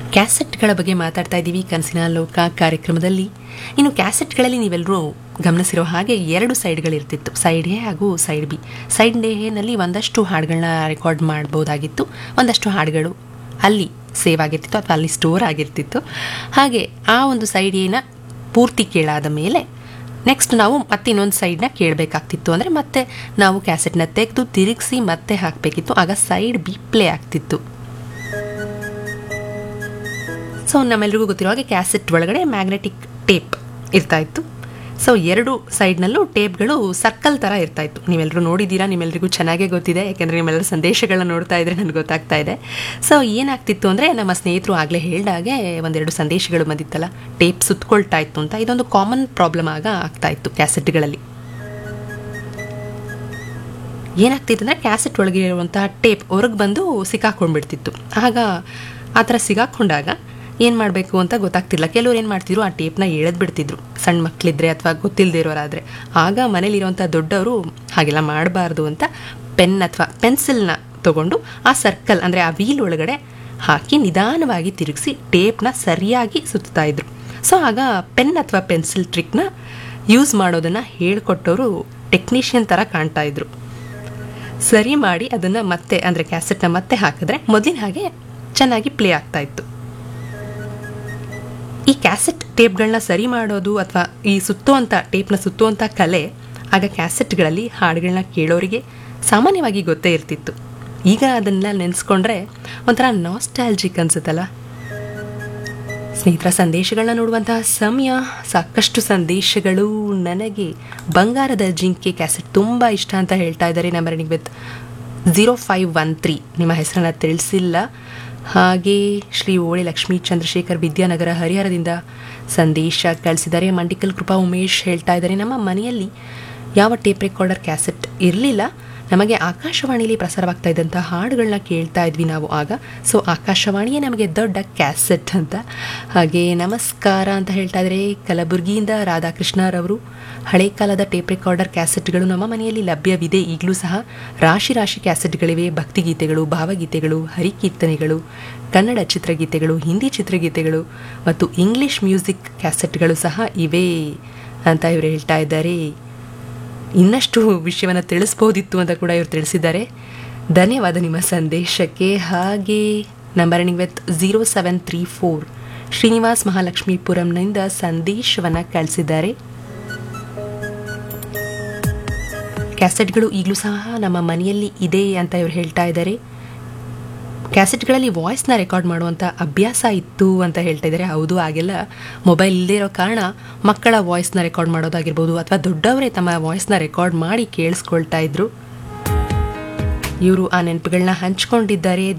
ಕ್ಯಾಸೆಟ್ಗಳ ಬಗ್ಗೆ ಮಾತಾಡ್ತಾ ಇದ್ದೀವಿ ಕನಸಿನ ಲೋಕ ಕಾರ್ಯಕ್ರಮದಲ್ಲಿ ಇನ್ನು ಕ್ಯಾಸೆಟ್ಗಳಲ್ಲಿ ನೀವೆಲ್ಲರೂ ಗಮನಿಸಿರೋ ಹಾಗೆ ಎರಡು ಸೈಡ್ಗಳಿರ್ತಿತ್ತು ಸೈಡ್ ಎ ಹಾಗೂ ಸೈಡ್ ಬಿ ಸೈಡ್ ಎನಲ್ಲಿ ಒಂದಷ್ಟು ಹಾಡುಗಳನ್ನ ರೆಕಾರ್ಡ್ ಮಾಡ್ಬೋದಾಗಿತ್ತು ಒಂದಷ್ಟು ಹಾಡುಗಳು ಅಲ್ಲಿ ಸೇವ್ ಆಗಿರ್ತಿತ್ತು ಅಥವಾ ಅಲ್ಲಿ ಸ್ಟೋರ್ ಆಗಿರ್ತಿತ್ತು ಹಾಗೆ ಆ ಒಂದು ಸೈಡ್ ಎನ ಪೂರ್ತಿ ಕೇಳಾದ ಮೇಲೆ ನೆಕ್ಸ್ಟ್ ನಾವು ಮತ್ತೆ ಇನ್ನೊಂದು ಸೈಡ್ನ ಕೇಳಬೇಕಾಗ್ತಿತ್ತು ಅಂದರೆ ಮತ್ತೆ ನಾವು ಕ್ಯಾಸೆಟ್ನ ತೆಗೆದು ತಿರುಗಿಸಿ ಮತ್ತೆ ಹಾಕಬೇಕಿತ್ತು ಆಗ ಸೈಡ್ ಬಿ ಪ್ಲೇ ಆಗ್ತಿತ್ತು ಸೊ ನಮ್ಮೆಲ್ರಿಗೂ ಗೊತ್ತಿರೋ ಹಾಗೆ ಕ್ಯಾಸೆಟ್ ಒಳಗಡೆ ಮ್ಯಾಗ್ನೆಟಿಕ್ ಟೇಪ್ ಇರ್ತಾ ಇತ್ತು ಸೊ ಎರಡು ಸೈಡ್ನಲ್ಲೂ ಟೇಪ್ಗಳು ಸರ್ಕಲ್ ಥರ ಇರ್ತಾ ಇತ್ತು ನೀವೆಲ್ಲರೂ ನೋಡಿದ್ದೀರಾ ನಿಮ್ಮೆಲ್ರಿಗೂ ಚೆನ್ನಾಗೇ ಗೊತ್ತಿದೆ ಯಾಕೆಂದರೆ ನಿಮ್ಮೆಲ್ಲರ ಸಂದೇಶಗಳನ್ನ ನೋಡ್ತಾ ಇದ್ರೆ ನನಗೆ ಗೊತ್ತಾಗ್ತಾ ಇದೆ ಸೊ ಏನಾಗ್ತಿತ್ತು ಅಂದರೆ ನಮ್ಮ ಸ್ನೇಹಿತರು ಆಗಲೇ ಹೇಳಿದಾಗೆ ಒಂದೆರಡು ಸಂದೇಶಗಳು ಬಂದಿತ್ತಲ್ಲ ಟೇಪ್ ಸುತ್ಕೊಳ್ತಾ ಇತ್ತು ಅಂತ ಇದೊಂದು ಕಾಮನ್ ಪ್ರಾಬ್ಲಮ್ ಆಗ ಆಗ್ತಾ ಇತ್ತು ಕ್ಯಾಸೆಟ್ಗಳಲ್ಲಿ ಏನಾಗ್ತಿತ್ತು ಅಂದರೆ ಕ್ಯಾಸೆಟ್ ಒಳಗೆ ಇರುವಂತಹ ಟೇಪ್ ಹೊರಗೆ ಬಂದು ಸಿಕ್ಕಾಕೊಂಡ್ಬಿಡ್ತಿತ್ತು ಆಗ ಆ ಥರ ಸಿಗಾಕೊಂಡಾಗ ಏನು ಮಾಡಬೇಕು ಅಂತ ಗೊತ್ತಾಗ್ತಿಲ್ಲ ಕೆಲವ್ರು ಏನು ಮಾಡ್ತಿದ್ರು ಆ ಟೇಪ್ನ ಎಳೆದು ಬಿಡ್ತಿದ್ರು ಸಣ್ಣ ಮಕ್ಕಳಿದ್ರೆ ಅಥವಾ ಗೊತ್ತಿಲ್ಲದೆ ಇರೋರಾದರೆ ಆಗ ಮನೇಲಿರುವಂಥ ದೊಡ್ಡವರು ಹಾಗೆಲ್ಲ ಮಾಡಬಾರ್ದು ಅಂತ ಪೆನ್ ಅಥವಾ ಪೆನ್ಸಿಲ್ನ ತಗೊಂಡು ಆ ಸರ್ಕಲ್ ಅಂದರೆ ಆ ವೀಲ್ ಒಳಗಡೆ ಹಾಕಿ ನಿಧಾನವಾಗಿ ತಿರುಗಿಸಿ ಟೇಪ್ನ ಸರಿಯಾಗಿ ಸುತ್ತಾ ಇದ್ರು ಸೊ ಆಗ ಪೆನ್ ಅಥವಾ ಪೆನ್ಸಿಲ್ ಟ್ರಿಕ್ನ ಯೂಸ್ ಮಾಡೋದನ್ನು ಹೇಳ್ಕೊಟ್ಟವರು ಟೆಕ್ನಿಷಿಯನ್ ಥರ ಕಾಣ್ತಾ ಇದ್ರು ಸರಿ ಮಾಡಿ ಅದನ್ನು ಮತ್ತೆ ಅಂದರೆ ಕ್ಯಾಸೆಟ್ನ ಮತ್ತೆ ಹಾಕಿದ್ರೆ ಮೊದಲಿನ ಹಾಗೆ ಚೆನ್ನಾಗಿ ಪ್ಲೇ ಆಗ್ತಾ ಇತ್ತು ಈ ಕ್ಯಾಸೆಟ್ ಟೇಪ್ಗಳನ್ನ ಸರಿ ಮಾಡೋದು ಅಥವಾ ಈ ಸುತ್ತುವಂಥ ಟೇಪ್ನ ಸುತ್ತುವಂಥ ಕಲೆ ಆಗ ಕ್ಯಾಸೆಟ್ಗಳಲ್ಲಿ ಹಾಡುಗಳನ್ನ ಕೇಳೋರಿಗೆ ಸಾಮಾನ್ಯವಾಗಿ ಗೊತ್ತೇ ಇರ್ತಿತ್ತು ಈಗ ಅದನ್ನೆಲ್ಲ ನೆನೆಸ್ಕೊಂಡ್ರೆ ಒಂಥರ ನಾಸ್ಟಾಲ್ಜಿಕ್ ಅನ್ಸುತ್ತಲ್ಲ ಸ್ನೇಹಿತರ ಸಂದೇಶಗಳನ್ನ ನೋಡುವಂತಹ ಸಮಯ ಸಾಕಷ್ಟು ಸಂದೇಶಗಳು ನನಗೆ ಬಂಗಾರದ ಜಿಂಕೆ ಕ್ಯಾಸೆಟ್ ತುಂಬ ಇಷ್ಟ ಅಂತ ಹೇಳ್ತಾ ಇದ್ದಾರೆ number with zero five one three ನಿಮ್ಮ ಹೆಸರನ್ನ ತಿಳಿಸಿಲ್ಲ ಹಾಗೆ ಶ್ರೀ ಓಳೆ ಲಕ್ಷ್ಮೀ ಚಂದ್ರಶೇಖರ್ ವಿದ್ಯಾನಗರ ಹರಿಹರದಿಂದ ಸಂದೇಶ ಕಳಿಸಿದ್ದಾರೆ ಮಂಡಿಕಲ್ ಕೃಪಾ ಉಮೇಶ್ ಹೇಳ್ತಾ ಇದ್ದಾರೆ ನಮ್ಮ ಮನೆಯಲ್ಲಿ ಯಾವ ಟೇಪ್ ರೆಕಾರ್ಡರ್ ಕ್ಯಾಸೆಟ್ ಇರಲಿಲ್ಲ ನಮಗೆ ಆಕಾಶವಾಣಿಯಲ್ಲಿ ಪ್ರಸಾರವಾಗ್ತಾ ಇದ್ದಂಥ ಹಾಡುಗಳನ್ನ ಕೇಳ್ತಾ ಇದ್ವಿ ನಾವು ಆಗ ಸೊ ಆಕಾಶವಾಣಿಯೇ ನಮಗೆ ದೊಡ್ಡ ಕ್ಯಾಸೆಟ್ ಅಂತ ಹಾಗೆ ನಮಸ್ಕಾರ ಅಂತ ಹೇಳ್ತಾ ಇದ್ದಾರೆ ಕಲಬುರಗಿಯಿಂದ ರಾಧಾಕೃಷ್ಣರವರು ಹಳೆ ಕಾಲದ ಟೇಪ್ ರೆಕಾರ್ಡರ್ ಕ್ಯಾಸೆಟ್ಗಳು ನಮ್ಮ ಮನೆಯಲ್ಲಿ ಲಭ್ಯವಿದೆ ಈಗಲೂ ಸಹ ರಾಶಿ ರಾಶಿ ಕ್ಯಾಸೆಟ್ಗಳಿವೆ ಭಕ್ತಿಗೀತೆಗಳು ಭಾವಗೀತೆಗಳು ಹರಿಕೀರ್ತನೆಗಳು ಕನ್ನಡ ಚಿತ್ರಗೀತೆಗಳು ಹಿಂದಿ ಚಿತ್ರಗೀತೆಗಳು ಮತ್ತು ಇಂಗ್ಲಿಷ್ ಮ್ಯೂಸಿಕ್ ಕ್ಯಾಸೆಟ್ಗಳು ಸಹ ಇವೆ ಅಂತ ಇವರು ಹೇಳ್ತಾ ಇದ್ದಾರೆ ಇನ್ನಷ್ಟು ವಿಷಯವನ್ನು ತಿಳಿಸ್ಬೋದಿತ್ತು ಅಂತ ಕೂಡ ಇವರು ತಿಳಿಸಿದ್ದಾರೆ ಧನ್ಯವಾದ ನಿಮ್ಮ ಸಂದೇಶಕ್ಕೆ ಹಾಗೆ number with zero seven three four Srinivas ಮಹಾಲಕ್ಷ್ಮೀಪುರಂನಿಂದ ಸಂದೇಶವನ್ನು ಕಳಿಸಿದ್ದಾರೆ ಕ್ಯಾಸೆಟ್ಗಳು ಈಗಲೂ ಸಹ ನಮ್ಮ ಮನೆಯಲ್ಲಿ ಇದೆ ಅಂತ ಇವರು ಹೇಳ್ತಾ ಇದ್ದಾರೆ ಕ್ಯಾಸೆಟ್ಗಳಲ್ಲಿ ವಾಯ್ಸ್ನ ರೆಕಾರ್ಡ್ ಮಾಡುವಂಥ ಅಭ್ಯಾಸ ಇತ್ತು ಅಂತ ಹೇಳ್ತಾ ಇದ್ದಾರೆ ಹೌದು ಆಗೆಲ್ಲ ಮೊಬೈಲ್ ಇಲ್ಲದೇ ಇರೋ ಕಾರಣ ಮಕ್ಕಳ ವಾಯ್ಸ್ನ ರೆಕಾರ್ಡ್ ಮಾಡೋದಾಗಿರ್ಬೋದು ಅಥವಾ ದೊಡ್ಡವರೇ ತಮ್ಮ ವಾಯ್ಸ್ನ ರೆಕಾರ್ಡ್ ಮಾಡಿ ಕೇಳಿಸ್ಕೊಳ್ತಾ ಇದ್ರು ಇವರು ಆ ನೆನಪುಗಳನ್ನ ಹಂಚ್ಕೊಂಡಿದ್ದಾರೆ